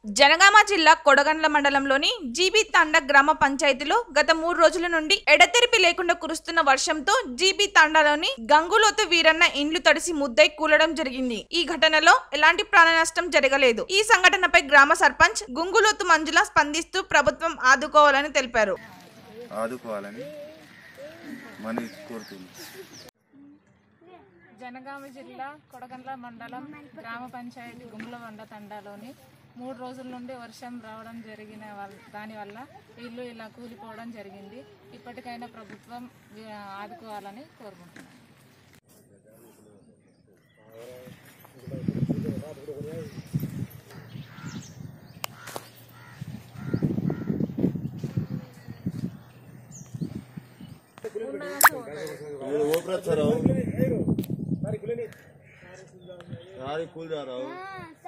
జనగామ జిల్లా కొడగండ్ల మండలంలోని జీబీ తాండ గ్రామ పంచాయతీలో గత మూడు రోజుల నుండి ఎడతెరిపి లేకుండా కురుస్తున్న వర్షంతో జీబీ తాండాలోని గంగులోతు వీరన్న ఇండ్లు తడిసి ముద్దై కూలడం జరిగింది ఈ ఘటనలో ఎలాంటి ప్రాణ నష్టం జరగలేదు ఈ సంఘటనపై గ్రామ సర్పంచ్ గుంగులోతు మంజుల స్పందిస్తూ ప్రభుత్వం ఆదుకోవాలని తెలిపారు ఆదుకోవాలని మనీ కోరుతుంది జనగామ జిల్లా కొడగండ్ల మండలం గ్రామ పంచాయతీ గుమ్మలవండ తండాలోని మూడు రోజుల నుండి వర్షం రావడం జరిగిన వల్ల దానివల్ల ఇల్లు ఇలా కూలిపోవడం జరిగింది ఇప్పటికైనా ప్రభుత్వం ఆ, ఆదుకోవాలని కోరుకుంటున్నాను ఓపరా రావు కూల్ రావు